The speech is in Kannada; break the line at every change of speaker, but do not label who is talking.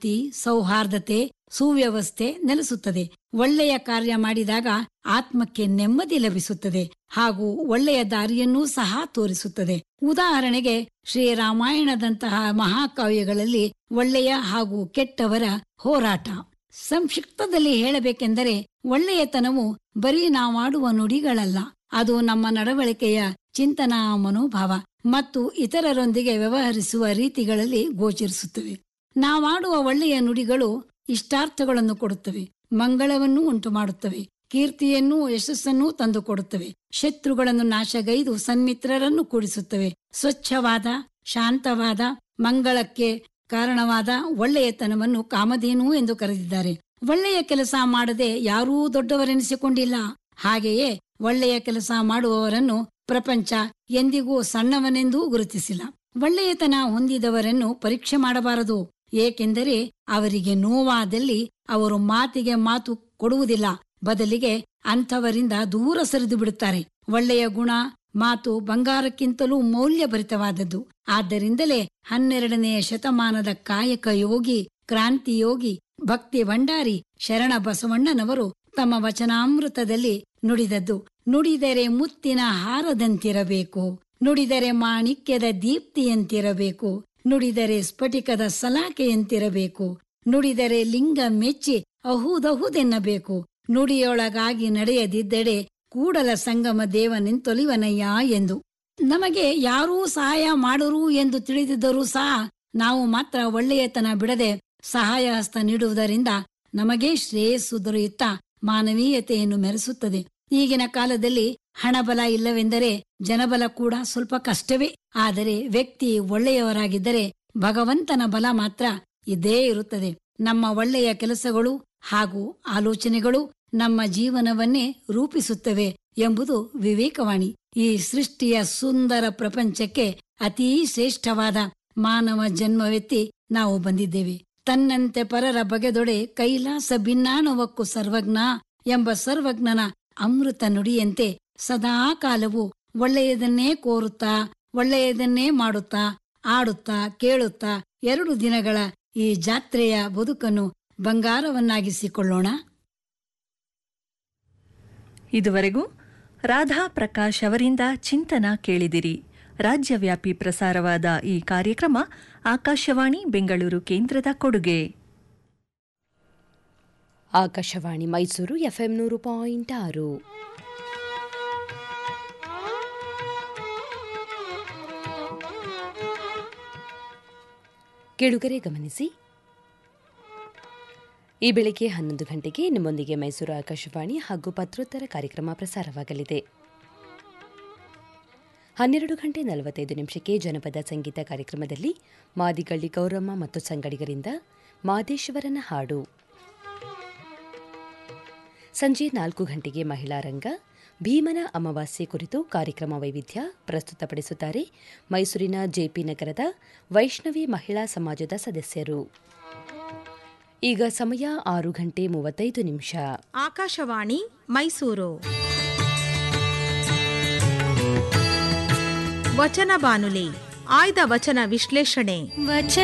ಶಾಂತಿ ಸೌಹಾರ್ದತೆ ಸುವ್ಯವಸ್ಥೆ ನೆಲೆಸುತ್ತದೆ ಒಳ್ಳೆಯ ಕಾರ್ಯ ಮಾಡಿದಾಗ ಆತ್ಮಕ್ಕೆ ನೆಮ್ಮದಿ ಲಭಿಸುತ್ತದೆ ಹಾಗೂ ಒಳ್ಳೆಯ ದಾರಿಯನ್ನೂ ಸಹ ತೋರಿಸುತ್ತದೆ ಉದಾಹರಣೆಗೆ ಶ್ರೀರಾಮಾಯಣದಂತಹ ಮಹಾಕಾವ್ಯಗಳಲ್ಲಿ ಒಳ್ಳೆಯ ಹಾಗೂ ಕೆಟ್ಟವರ ಹೋರಾಟ ಸಂಕ್ಷಿಪ್ತದಲ್ಲಿ ಹೇಳಬೇಕೆಂದರೆ ಒಳ್ಳೆಯತನವು ಬರೀ ನಾವಾಡುವ ನುಡಿಗಳಲ್ಲ ಅದು ನಮ್ಮ ನಡವಳಿಕೆಯ ಚಿಂತನಾ ಮನೋಭಾವ ಮತ್ತು ಇತರರೊಂದಿಗೆ ವ್ಯವಹರಿಸುವ ರೀತಿಗಳಲ್ಲಿ ಗೋಚರಿಸುತ್ತವೆ ನಾವಾಡುವ ಒಳ್ಳೆಯ ನುಡಿಗಳು ಇಷ್ಟಾರ್ಥಗಳನ್ನು ಕೊಡುತ್ತವೆ ಮಂಗಳವನ್ನೂ ಉಂಟು ಮಾಡುತ್ತವೆ ಕೀರ್ತಿಯನ್ನೂ ಯಶಸ್ಸನ್ನೂ ತಂದುಕೊಡುತ್ತವೆ ಶತ್ರುಗಳನ್ನು ನಾಶಗೈದು ಸನ್ಮಿತ್ರರನ್ನು ಕೂಡಿಸುತ್ತವೆ ಸ್ವಚ್ಛವಾದ ಶಾಂತವಾದ ಮಂಗಳಕ್ಕೆ ಕಾರಣವಾದ ಒಳ್ಳೆಯತನವನ್ನು ಕಾಮಧೇನು ಎಂದು ಕರೆದಿದ್ದಾರೆ ಒಳ್ಳೆಯ ಕೆಲಸ ಮಾಡದೆ ಯಾರೂ ದೊಡ್ಡವರೆನಿಸಿಕೊಂಡಿಲ್ಲ ಹಾಗೆಯೇ ಒಳ್ಳೆಯ ಕೆಲಸ ಮಾಡುವವರನ್ನು ಪ್ರಪಂಚ ಎಂದಿಗೂ ಸಣ್ಣವನೆಂದೂ ಗುರುತಿಸಿಲ್ಲ ಒಳ್ಳೆಯತನ ಹೊಂದಿದವರನ್ನು ಪರೀಕ್ಷೆ ಮಾಡಬಾರದು ಏಕೆಂದರೆ ಅವರಿಗೆ ನೋವಾದಲ್ಲಿ ಅವರು ಮಾತಿಗೆ ಮಾತು ಕೊಡುವುದಿಲ್ಲ ಬದಲಿಗೆ ಅಂಥವರಿಂದ ದೂರ ಸರಿದು ಬಿಡುತ್ತಾರೆ ಒಳ್ಳೆಯ ಗುಣ ಮಾತು ಬಂಗಾರಕ್ಕಿಂತಲೂ ಮೌಲ್ಯಭರಿತವಾದದ್ದು ಆದ್ದರಿಂದಲೇ ಹನ್ನೆರಡನೆಯ ಶತಮಾನದ ಕಾಯಕ ಯೋಗಿ ಕ್ರಾಂತಿ ಯೋಗಿ ಭಕ್ತಿ ಭಂಡಾರಿ ಶರಣ ಬಸವಣ್ಣನವರು ತಮ್ಮ ವಚನಾಮೃತದಲ್ಲಿ ನುಡಿದದ್ದು ನುಡಿದರೆ ಮುತ್ತಿನ ಹಾರದಂತಿರಬೇಕು ನುಡಿದರೆ ಮಾಣಿಕ್ಯದ ದೀಪ್ತಿಯಂತಿರಬೇಕು ನುಡಿದರೆ ಸ್ಫಟಿಕದ ಸಲಾಕೆಯಂತಿರಬೇಕು ನುಡಿದರೆ ಲಿಂಗ ಮೆಚ್ಚಿ ಅಹುದಹುದೆನ್ನಬೇಕು ನುಡಿಯೊಳಗಾಗಿ ನಡೆಯದಿದ್ದೆಡೆ ಕೂಡಲ ಸಂಗಮ ದೇವನೆಂತೊಲಿವನಯ್ಯ ಎಂದು ನಮಗೆ ಯಾರೂ ಸಹಾಯ ಮಾಡರು ಎಂದು ತಿಳಿದಿದ್ದರೂ ಸಹ ನಾವು ಮಾತ್ರ ಒಳ್ಳೆಯತನ ಬಿಡದೆ ಸಹಾಯ ಹಸ್ತ ನೀಡುವುದರಿಂದ ನಮಗೇ ಶ್ರೇಯಸ್ಸು ದೊರೆಯುತ್ತಾ ಮಾನವೀಯತೆಯನ್ನು ಮೆರೆಸುತ್ತದೆ ಈಗಿನ ಕಾಲದಲ್ಲಿ ಹಣಬಲ ಇಲ್ಲವೆಂದರೆ ಜನಬಲ ಕೂಡ ಸ್ವಲ್ಪ ಕಷ್ಟವೇ ಆದರೆ ವ್ಯಕ್ತಿ ಒಳ್ಳೆಯವರಾಗಿದ್ದರೆ ಭಗವಂತನ ಬಲ ಮಾತ್ರ ಇದ್ದೇ ಇರುತ್ತದೆ ನಮ್ಮ ಒಳ್ಳೆಯ ಕೆಲಸಗಳು ಹಾಗೂ ಆಲೋಚನೆಗಳು ನಮ್ಮ ಜೀವನವನ್ನೇ ರೂಪಿಸುತ್ತವೆ ಎಂಬುದು ವಿವೇಕವಾಣಿ ಈ ಸೃಷ್ಟಿಯ ಸುಂದರ ಪ್ರಪಂಚಕ್ಕೆ ಅತೀ ಶ್ರೇಷ್ಠವಾದ ಮಾನವ ಜನ್ಮವೆತ್ತಿ ನಾವು ಬಂದಿದ್ದೇವೆ ತನ್ನಂತೆ ಪರರ ಬಗೆದೊಡೆ ಕೈಲಾಸ ಭಿನ್ನಾಣವಕ್ಕೂ ಸರ್ವಜ್ಞ ಎಂಬ ಸರ್ವಜ್ಞನ ಅಮೃತ ನುಡಿಯಂತೆ ಸದಾ ಕಾಲವು ಒಳ್ಳೆಯದನ್ನೇ ಕೋರುತ್ತಾ ಒಳ್ಳೆಯದನ್ನೇ ಮಾಡುತ್ತಾ ಆಡುತ್ತಾ ಕೇಳುತ್ತಾ ಎರಡು ದಿನಗಳ ಈ ಜಾತ್ರೆಯ ಬದುಕನ್ನು ಬಂಗಾರವನ್ನಾಗಿಸಿಕೊಳ್ಳೋಣ
ಇದುವರೆಗೂ ರಾಧಾ ಪ್ರಕಾಶ್ ಅವರಿಂದ ಚಿಂತನ ಕೇಳಿದಿರಿ ರಾಜ್ಯವ್ಯಾಪಿ ಪ್ರಸಾರವಾದ ಈ ಕಾರ್ಯಕ್ರಮ ಆಕಾಶವಾಣಿ ಬೆಂಗಳೂರು ಕೇಂದ್ರದ ಕೊಡುಗೆ
ಆಕಾಶವಾಣಿ ಮೈಸೂರು ಎಫ್ಎಂ ನೂರು ಪಾಯಿಂಟ್ ಆರು ಕೆಳುಗರೆ ಗಮನಿಸಿ ಈ ಬೆಳಿಗ್ಗೆ ಹನ್ನೊಂದು ಗಂಟೆಗೆ ನಿಮ್ಮೊಂದಿಗೆ ಮೈಸೂರು ಆಕಾಶವಾಣಿ ಹಾಗೂ ಪತ್ರೋತ್ತರ ಕಾರ್ಯಕ್ರಮ ಪ್ರಸಾರವಾಗಲಿದೆ ಹನ್ನೆರಡು ಗಂಟೆ ನಲವತ್ತೈದು ನಿಮಿಷಕ್ಕೆ ಜನಪದ ಸಂಗೀತ ಕಾರ್ಯಕ್ರಮದಲ್ಲಿ ಮಾದಿಗಳ್ಳಿ ಗೌರಮ್ಮ ಮತ್ತು ಸಂಗಡಿಗರಿಂದ ಮಾದೇಶ್ವರನ ಹಾಡು ಸಂಜೆ ನಾಲ್ಕು ಗಂಟೆಗೆ ಮಹಿಳಾ ರಂಗ ಭೀಮನ ಅಮಾವಾಸ್ಯೆ ಕುರಿತು ಕಾರ್ಯಕ್ರಮ ವೈವಿಧ್ಯ ಪ್ರಸ್ತುತಪಡಿಸುತ್ತಾರೆ ಮೈಸೂರಿನ ಜೆಪಿ ನಗರದ ವೈಷ್ಣವಿ ಮಹಿಳಾ ಸಮಾಜದ ಸದಸ್ಯರು ಈಗ ಸಮಯ ಆರು ಗಂಟೆ ಮೂವತ್ತೈದು ನಿಮಿಷ
ಆಕಾಶವಾಣಿ ಮೈಸೂರು ವಚನ ಬಾನುಲಿ ಆಯ್ದ ವಚನ ವಿಶ್ಲೇಷಣೆ
ವಚನ